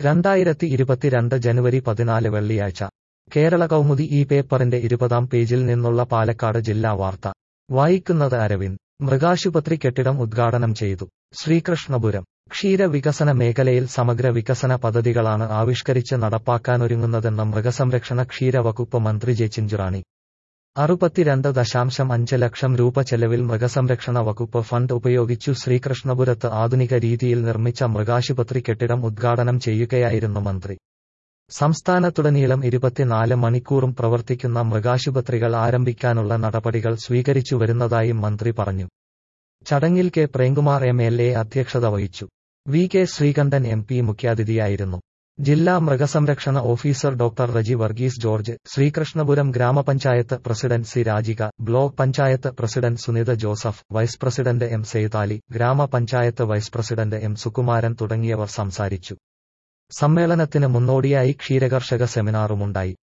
രണ്ടായിരത്തി ഇരുപത്തിരണ്ട് ജനുവരി പതിനാല് വെള്ളിയാഴ്ച കേരള കൗമുദി ഈ പേപ്പറിന്റെ ഇരുപതാം പേജിൽ നിന്നുള്ള പാലക്കാട് ജില്ലാ വാർത്ത വായിക്കുന്നത് അരവിന്ദ് മൃഗാശുപത്രി കെട്ടിടം ഉദ്ഘാടനം ചെയ്തു ശ്രീകൃഷ്ണപുരം ക്ഷീരവികസന മേഖലയിൽ സമഗ്ര വികസന പദ്ധതികളാണ് ആവിഷ്കരിച്ച് നടപ്പാക്കാനൊരുങ്ങുന്നതെന്ന് മൃഗസംരക്ഷണ ക്ഷീര വകുപ്പ് മന്ത്രി ജെ ചിഞ്ചുറാണി അറുപത്തിരണ്ട് ദശാംശം അഞ്ച് ലക്ഷം രൂപ ചെലവിൽ മൃഗസംരക്ഷണ വകുപ്പ് ഫണ്ട് ഉപയോഗിച്ചു ശ്രീകൃഷ്ണപുരത്ത് ആധുനിക രീതിയിൽ നിർമ്മിച്ച മൃഗാശുപത്രി കെട്ടിടം ഉദ്ഘാടനം ചെയ്യുകയായിരുന്നു മന്ത്രി സംസ്ഥാനത്തുടനീളം ഇരുപത്തിനാല് മണിക്കൂറും പ്രവർത്തിക്കുന്ന മൃഗാശുപത്രികൾ ആരംഭിക്കാനുള്ള നടപടികൾ സ്വീകരിച്ചു വരുന്നതായും മന്ത്രി പറഞ്ഞു ചടങ്ങിൽ K Premkumar M L A അധ്യക്ഷത വഹിച്ചു V K Sreekandan M P മുഖ്യാതിഥിയായിരുന്നു ജില്ലാ മൃഗസംരക്ഷണ officer doctor Reji Varghese George Sreekrishnapuram ഗ്രാമപഞ്ചായത്ത് president C Rajika block panchayat president Sunitha Joseph vice president M Seythali ഗ്രാമപഞ്ചായത്ത് വൈസ് പ്രസിഡന്റ് എം സുകുമാരൻ തുടങ്ങിയവർ സംസാരിച്ചു സമ്മേളനത്തിന് മുന്നോടിയായി ക്ഷീരകർഷക സെമിനാറുമുണ്ടായി